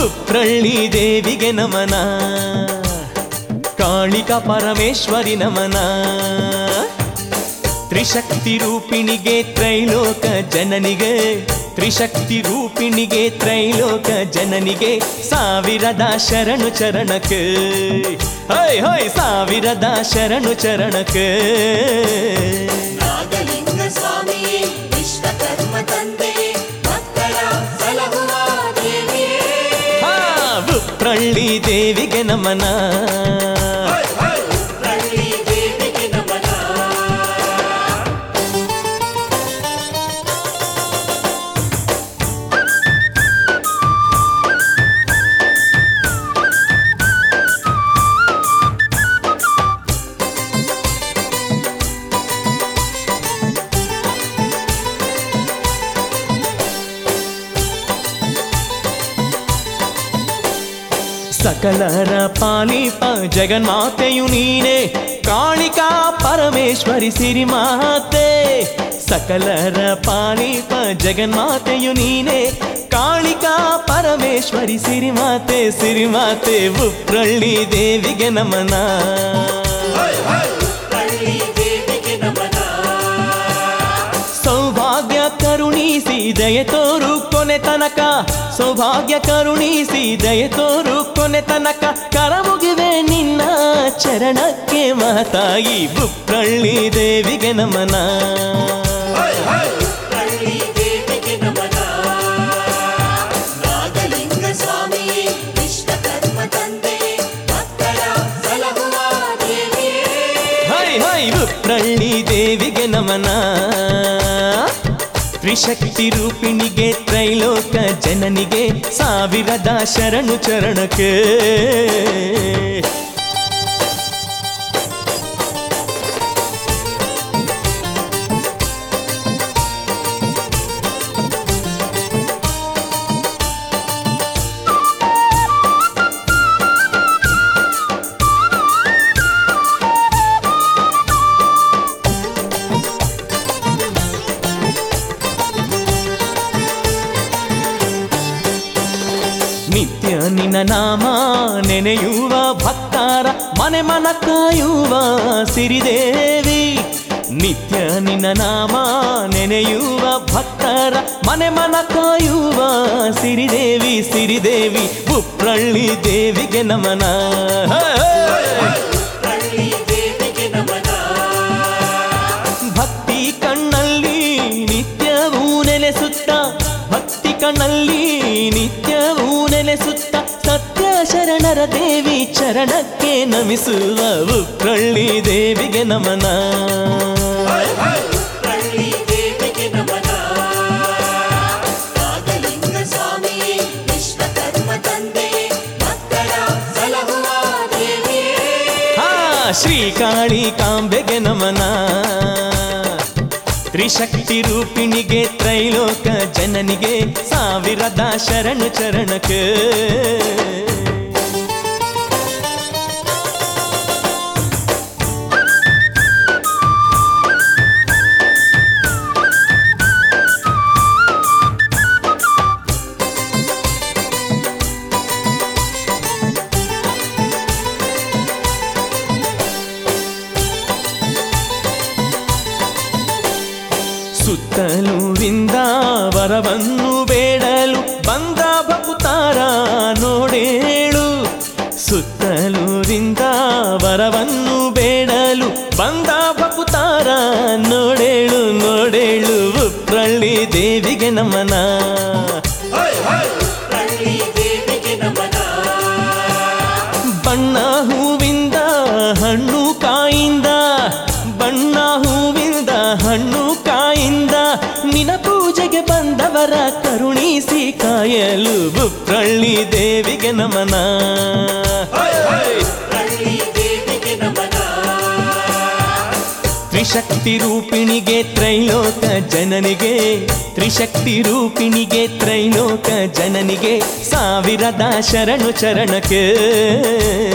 ಉಪ್ರಳ್ಳಿ ದೇವಿಗೆ ನಮನ ಕಾಳಿಕಾ ಪರಮೇಶ್ವರಿ ನಮನ ತ್ರಿಶಕ್ತಿ ರೂಪಿಣಿಗೆ ತ್ರೈಲೋಕ ಜನನಿಗೆ ತ್ರಿಶಕ್ತಿ ರೂಪಿಣಿಗೆ ತ್ರೈಲೋಕ ಜನನಿಗೆ ಸಾವಿರದ ಶರಣು ಚರಣಕ್ಕೆ ಹೊಯ್ ಹೊಯ್ ಸಾವಿರದ ಶರಣು ಚರಣಕ್ಕೆ ನಾಗಲಿಂಗ ಸ್ವಾಮಿ ವಿಶ್ವಕರ್ಮ ತಂದೆ ಭಕ್ತರ ಸಲಹುವ ದೇವಿಯೇ ಹಾ, ಉಪ್ರಳ್ಳಿ ದೇವಿಗೆ ನಮನ ಪ್ರಳ್ಳಿ ದೇವಿಗೆ ನಮನ ಸಕಲರ ಪಾಲಿಪ ಜಗನ್ಮಾತೆಯು ನೀನೆ ಕಾಳಿಕಾ ಪರಮೇಶ್ವರಿ ಸಿರಿಮಾತೆ ಸಕಲರ ಪಾಲಿಪ ಜಗನ್ಮಾತೆಯು ನೀನೆ ಕಾಳಿಕಾ ಪರಮೇಶ್ವರಿ ಸಿರಿಮಾತೆ ಸಿರಿಮಾತೆ ಉಪ್ರಳ್ಳಿ ದೇವಿಗೆ ನಮನ ಪ್ರಳ್ಳಿ ದೇವಿಗೆ ನಮನ ಸೌಭಾಗ್ಯ ಕರುಣಿಸಿ ದಯ ತೋರು ಕೊನೆ ತನಕ ಸೌಭಾಗ್ಯ ಕರುಣಿಸಿ ದಯ ತೋರು ಕೊನೆ ತನಕ ಕರ ಮುಗಿವೆ ನಿನ್ನ ಚರಣಕ್ಕೆ ಮಹತಾಯಿ ಬುಪ್ರಳ್ಳಿ ದೇವಿಗೆ ನಮನ ಪ್ರಳ್ಳಿ ದೇವಿಗೆ ನಮನ ನಾಗಲಿಂಗ ಸ್ವಾಮಿ ವಿಶ್ವಕರ್ಮ ತಂದೆ ಭಕ್ತರ ಸಲಹುವ ದೇವಿಯೇ ಹೈ ಹೈ ಬುಪ್ರಳ್ಳಿ ದೇವಿಗೆ ನಮನ ತ್ರಿಶಕ್ತಿ ರೂಪಿಣಿಗೆ ತ್ರೈಲೋಕ ಜನನಿಗೆ ಸಾವಿರದ ಶರಣು ಚರಣಕ್ಕೆ ನಿತ್ಯ ನಿನ್ನ ನಾಮ ನೆನೆಯುವ ಭಕ್ತರ ಮನೆ ಮನ ಕಾಯುವ ಸಿರಿದೇವಿ ನಿತ್ಯ ನಿನ್ನ ನಾಮ ನೆನೆಯುವ ಭಕ್ತರ ಮನೆ ಮನ ಕಾಯುವ ಸಿರಿದೇವಿ ಸಿರಿದೇವಿ ಉಪ್ರಳ್ಳಿ ದೇವಿಗೆ ನಮನ ಹೇ, ಹೇ. ಪ್ರಳ್ಳಿ ದೇವಿಗೆ ನಮನ ಭಕ್ತಿ ಕಣ್ಣಲ್ಲಿ ನಿತ್ಯವೂ ನೆಲೆಸುತ್ತ ಭಕ್ತಿ ಕಣ್ಣಲ್ಲಿ ನಿತ್ಯವೂ ನೆಲೆಸುತ್ತ ಸತ್ಯ ಶರಣರ ದೇವಿ ಚರಣಕ್ಕೆ ನಮಿಸುವ ಉಪ್ರಳ್ಳಿ ದೇವಿಗೆ ನಮನ ಪ್ರಳ್ಳಿ ದೇವಿಗೆ ನಮನ ನಾಗಲಿಂಗ ಸ್ವಾಮಿ ವಿಶ್ವಕರ್ಮ ತಂದೆ ಭಕ್ತರ ಸಲಹುವ ದೇವಿಯೇ ಹಾ ಶ್ರೀಕಾಳಿ ಕಾಂಬೆಗೆ ನಮನ ತ್ರಿಶಕ್ತಿ ರೂಪಿಣಿಗೆ ತ್ರೈಲೋಕ ಜನನಿಗೆ ಸಾವಿರದ ಶರಣು ಚರಣಕ್ಕೆ ಸುತ್ತಲೂ ವರವನ್ನು ಬೇಡಲು ಬಂದ ಭಕ್ತಾರ ನೋಡೇಳು ಸುತ್ತಲೂರಿಂದ ವರವನ್ನು ಬೇಡಲು ಬಂದ ಭಕ್ತಾರ ನೋಡೇಳು ನೋಡೇಳು ಉಪ್ರಳ್ಳಿ ದೇವಿಗೆ ನಮನ ಪ್ರಳ್ಳಿ ದೇವಿಗೆ ನಮನ ಬಣ್ಣ ಹೂವಿಂದ ಹಣ್ಣು ಕಾಯಿಂದ ಬಣ್ಣ ಹೂವಿಂದ ಹಣ್ಣು ಕಾಯಿಂದ ನಿನ ಪೂಜೆಗೆ ಬಂದವರ ಕರುಣಿಸಿ ಕಾಯಲು ಬುಪ್ರಳ್ಳಿ ದೇವಿಗೆ ನಮನ ಪ್ರಳ್ಳಿ ದೇವಿಗೆ ನಮನ ತ್ರಿಶಕ್ತಿ ರೂಪಿಣಿಗೆ ತ್ರೈಲೋಕ ಜನನಿಗೆ ತ್ರಿಶಕ್ತಿ ರೂಪಿಣಿಗೆ ತ್ರೈಲೋಕ ಜನನಿಗೆ ಸಾವಿರದ ಶರಣು ಚರಣಕ್ಕೆ